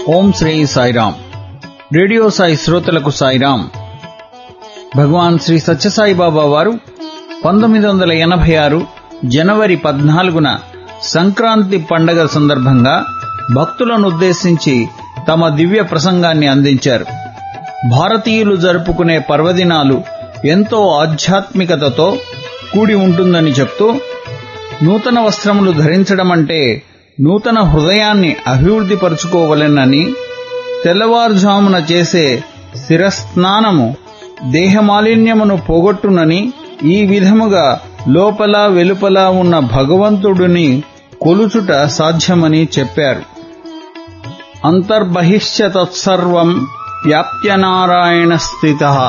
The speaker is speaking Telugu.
ఓం శ్రీ సాయిరాం రేడియో సాయి శ్రోతలకు సాయిరాం భగవాన్ శ్రీ సత్యసాయి బాబా వారు పంతొమ్మిది వందల ఎనభై ఆరు జనవరి పద్నాలుగున సంక్రాంతి పండగ సందర్భంగా భక్తులను ఉద్దేశించి తమ దివ్య ప్రసంగాన్ని అందించారు భారతీయులు జరుపుకునే పర్వదినాలు ఎంతో ఆధ్యాత్మికతతో కూడి ఉంటుందని చెప్తూ నూతన వస్త్రములు ధరించడం అంటే నూతన హృదయాన్ని అభివృద్ధిపరుచుకోవలెనని తెల్లవారుజామున చేసే శిరస్నానము దేహమాలిన్యమును పోగొట్టునని ఈ విధముగా లోపల వెలుపల ఉన్న భగవంతుడిని కొలుచుట సాధ్యమని చెప్పారు అంతర్బహిష్య తత్సర్వం వ్యాప్య నారాయణ స్థిత